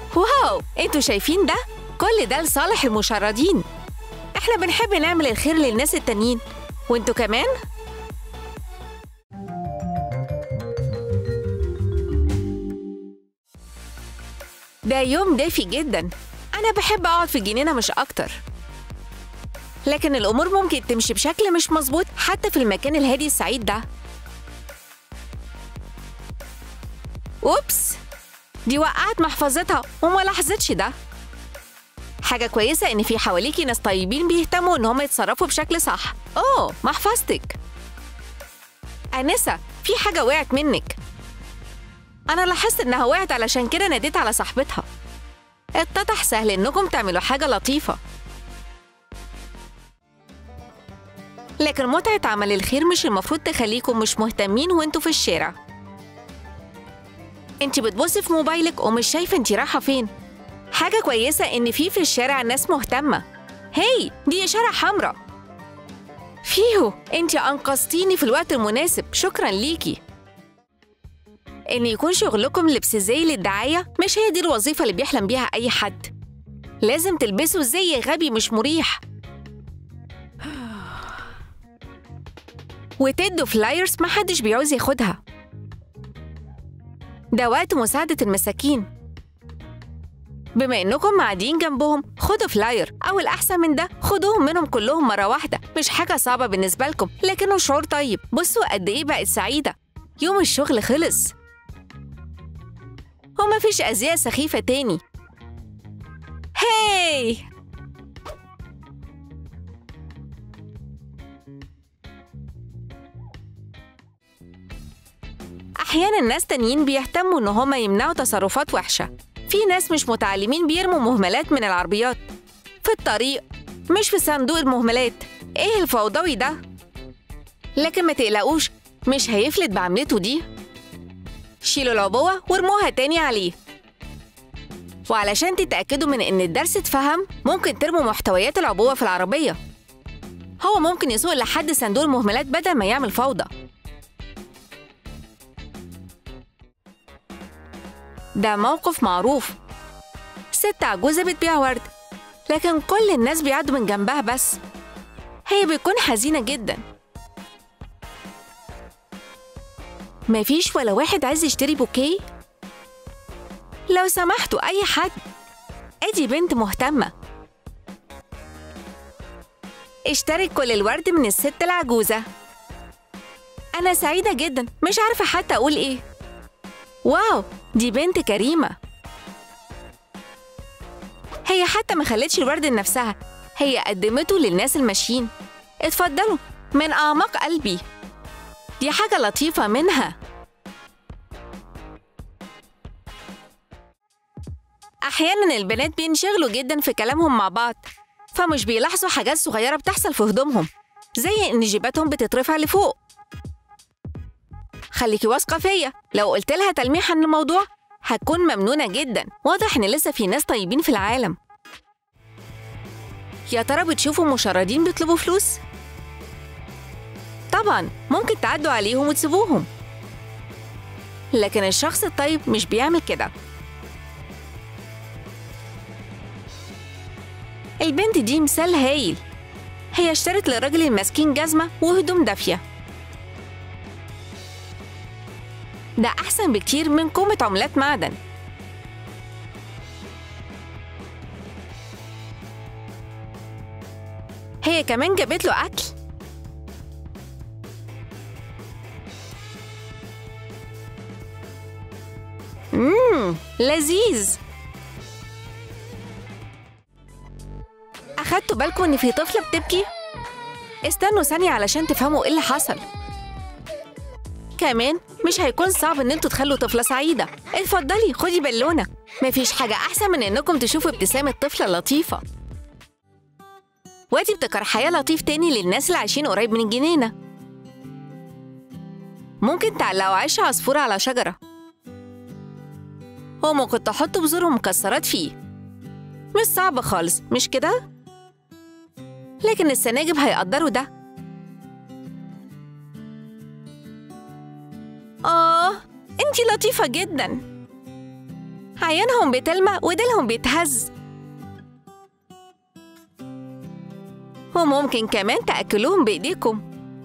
واو انتوا شايفين ده؟ كل ده لصالح المشردين احنا بنحب نعمل الخير للناس التانيين وانتوا كمان؟ ده يوم دافي جدا أنا بحب أقعد في الجنينة مش أكتر لكن الأمور ممكن تمشي بشكل مش مظبوط حتى في المكان الهادي السعيد ده أوبس دي وقعت محفظتها وما لاحظتش ده حاجة كويسة إن في حواليكي ناس طيبين بيهتموا إن هم يتصرفوا بشكل صح أوه محفظتك أنسة في حاجة وقعت منك أنا لاحظت إنها وقعت علشان كده ناديت على صاحبتها اتضح سهل إنكم تعملوا حاجة لطيفة لكن متعة عمل الخير مش المفروض تخليكم مش مهتمين وانتوا في الشارع انت بتبصي في موبايلك ومش شايفة انت رايحة فين حاجة كويسة ان في في الشارع ناس مهتمة هي دي إشارة حمراء فيهو انت أنقذتيني في الوقت المناسب شكرا ليكي إن يكون شغلكم لبس زي للدعاية مش هي دي الوظيفة اللي بيحلم بيها أي حد لازم تلبسوا زي غبي مش مريح وتدوا فلايرز محدش بيعوز ياخدها ده وقت مساعدة المساكين بما إنكم معديين جنبهم خدوا فلاير أو الأحسن من ده خدوهم منهم كلهم مرة واحدة مش حاجة صعبة بالنسبة لكم لكنه شعور طيب بصوا قد إيه بقت سعيدة يوم الشغل خلص ومفيش أزياء سخيفة تاني هاي أحيانا ناس تانيين بيهتموا إن هما يمنعوا تصرفات وحشة في ناس مش متعلمين بيرموا مهملات من العربيات في الطريق مش في صندوق المهملات إيه الفوضوي ده؟ لكن ما تقلقوش مش هيفلت بعملته دي شيلوا العبوة وارموها تاني عليه وعلشان تتأكدوا من إن الدرس اتفهم ممكن ترموا محتويات العبوة في العربية هو ممكن يسوق لحد صندوق المهملات بدل ما يعمل فوضى ده موقف معروف ست عجوزة بتبيع ورد لكن كل الناس بيعدوا من جنبها بس هي بتكون حزينة جدا مفيش ولا واحد عايز يشتري بوكيه لو سمحتوا أي حد أدي بنت مهتمة اشتري كل الورد من الست العجوزة أنا سعيدة جدا مش عارفة حتى أقول إيه واو دي بنت كريمة هي حتى ما خلتش الورد لنفسها هي قدمته للناس الماشيين اتفضلوا من أعماق قلبي دي حاجة لطيفة منها أحيانا البنات بينشغلوا جدا في كلامهم مع بعض فمش بيلاحظوا حاجات صغيرة بتحصل في هدومهم زي إن جيباتهم بتترفع لفوق خليكي واثقة فيا لو قلت لها تلميح عن الموضوع هتكون ممنونة جدا واضح إن لسه في ناس طيبين في العالم يا ترى بتشوفوا مشردين بيطلبوا فلوس؟ طبعا ممكن تعدوا عليهم وتسيبوهم لكن الشخص الطيب مش بيعمل كده البنت دي مثال هايل هي اشترت للراجل المسكين جزمة وهدوم دافية ده أحسن بكتير من كومة عملات معدن هي كمان جابت له أكل مم لذيذ أخدتوا بالكم إن في طفلة بتبكي؟ استنوا ثانية علشان تفهموا إيه اللي حصل كمان مش هيكون صعب إن انتوا تخلوا طفلة سعيدة اتفضلي خدي بالونة مفيش حاجة أحسن من إنكم تشوفوا ابتسامة طفلة لطيفة وادي ابتكار حياة لطيف تاني للناس اللي عايشين قريب من الجنينة ممكن تعلقوا عيش عصفورة على شجرة وممكن تحطوا بذور ومكسرات فيه مش صعبة خالص مش كده؟ لكن السناجب هيقدروا ده آه أنتي لطيفة جدا عيونهم بتلمع وديلهم بيتهز وممكن كمان تأكلوهم بإيديكم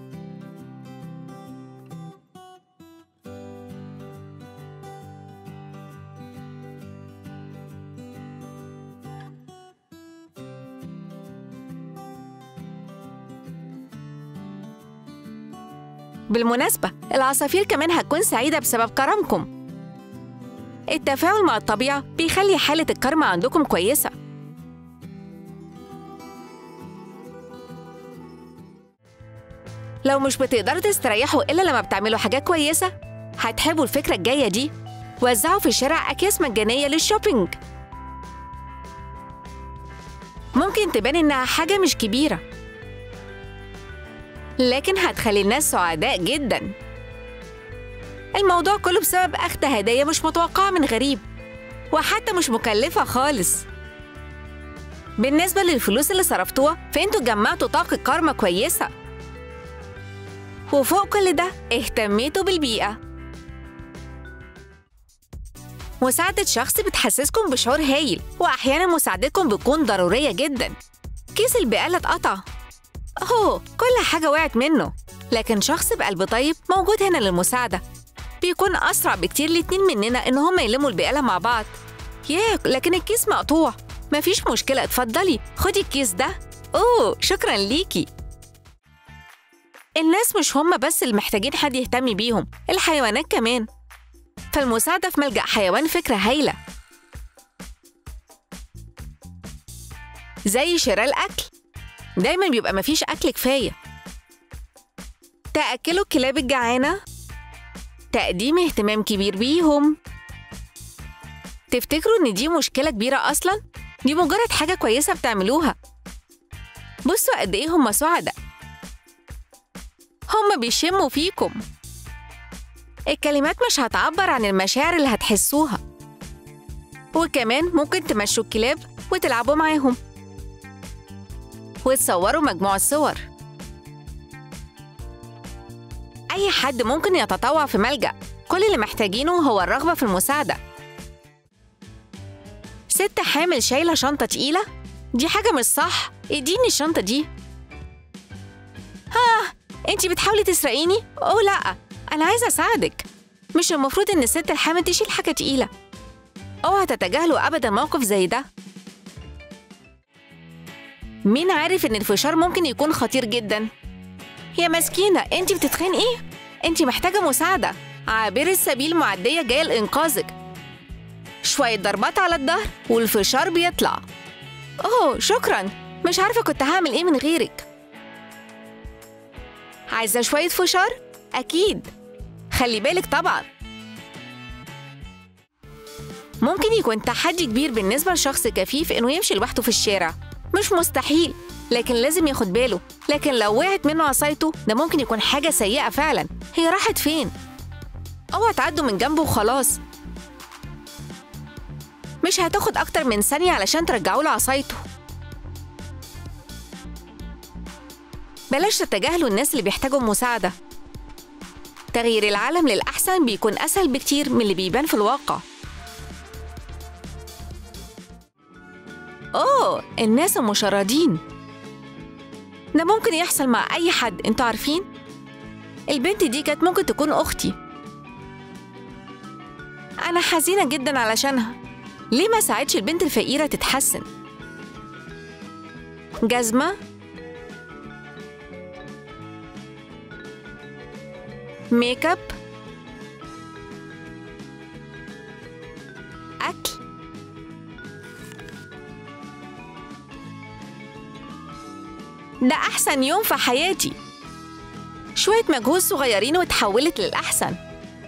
بالمناسبة العصافير كمان هتكون سعيدة بسبب كرمكم التفاعل مع الطبيعة بيخلي حالة الكرم عندكم كويسة لو مش بتقدروا تستريحوا إلا لما بتعملوا حاجات كويسة هتحبوا الفكرة الجاية دي وزعوا في الشارع أكياس مجانية للشوبينج ممكن تبان إنها حاجة مش كبيرة لكن هتخلي الناس سعداء جدا الموضوع كله بسبب أخذ هدايا مش متوقعة من غريب وحتى مش مكلفة خالص بالنسبة للفلوس اللي صرفتوها فانتوا جمعتوا طاقة كارما كويسة وفوق كل ده اهتميتوا بالبيئة مساعدة شخص بتحسسكم بشعور هايل وأحيانا مساعدتكم بتكون ضرورية جدا كيس البقالة اتقطع أوه كل حاجة وقعت منه لكن شخص بقلب طيب موجود هنا للمساعدة بيكون أسرع بكتير الاتنين مننا إن هما يلموا البقالة مع بعض ياه لكن الكيس مقطوع مفيش مشكلة اتفضلي خدي الكيس ده أوه شكرا ليكي الناس مش هما بس اللي محتاجين حد يهتم بيهم الحيوانات كمان فالمساعدة في ملجأ حيوان فكرة هايلة زي شراء الأكل دايما بيبقى مفيش أكل كفاية تأكلوا الكلاب الجعانة تقديم اهتمام كبير بيهم تفتكروا إن دي مشكلة كبيرة أصلا؟ دي مجرد حاجة كويسة بتعملوها بصوا قد إيه هما سعداء هما بيشموا فيكم الكلمات مش هتعبر عن المشاعر اللي هتحسوها وكمان ممكن تمشوا الكلاب وتلعبوا معاهم وتصوروا مجموعة صور أي حد ممكن يتطوع في ملجأ كل اللي محتاجينه هو الرغبة في المساعدة ست حامل شايلة شنطة تقيلة دي حاجة مش صح اديني الشنطة دي ها انتي بتحاولي تسرقيني؟ اوه لا انا عايزة اساعدك مش المفروض ان الست الحامل تشيل حاجة تقيلة اوعى تتجاهلوا ابدا موقف زي ده مين عارف ان الفشار ممكن يكون خطير جدا يا مسكينة انت بتتخانقي انت محتاجة مساعدة عابر السبيل معدية جاية لإنقاذك شوية ضربات على الظهر والفشار بيطلع اوه شكرا مش عارفة كنت هعمل ايه من غيرك عايزة شوية فشار؟ أكيد خلي بالك طبعا ممكن يكون تحدي كبير بالنسبة لشخص كفيف إنه يمشي لوحده في الشارع مش مستحيل لكن لازم ياخد باله لكن لو وقعت منه عصايته ده ممكن يكون حاجة سيئة فعلا هي راحت فين؟ اوعى تعدوا من جنبه وخلاص مش هتاخد أكتر من ثانية علشان ترجعوا له عصايته بلاش تتجاهلوا الناس اللي بيحتاجوا مساعدة تغيير العالم للأحسن بيكون أسهل بكتير من اللي بيبان في الواقع أوه الناس المشردين ده ممكن يحصل مع أي حد انتوا عارفين؟ البنت دي كانت ممكن تكون أختي أنا حزينة جدا علشانها ليه ما ساعدش البنت الفقيرة تتحسن؟ جزمة ميك اب أكل ده أحسن يوم في حياتي شوية مجهود صغيرين وتحولت للأحسن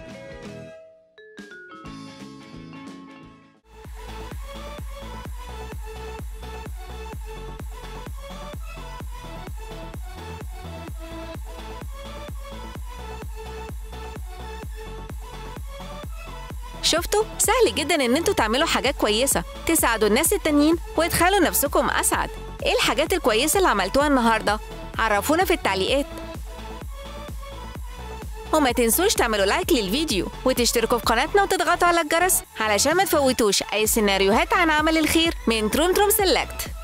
شفتوا؟ سهل جدا ان انتوا تعملوا حاجات كويسة تساعدوا الناس التانيين وتخلوا نفسكم أسعد ايه الحاجات الكويسة اللي عملتوها النهاردة؟ عرفونا في التعليقات وما تنسوش تعملوا لايك للفيديو وتشتركوا في قناتنا وتضغطوا على الجرس علشان ما تفوتوش أي سيناريوهات عن عمل الخير من تروم تروم سيلكت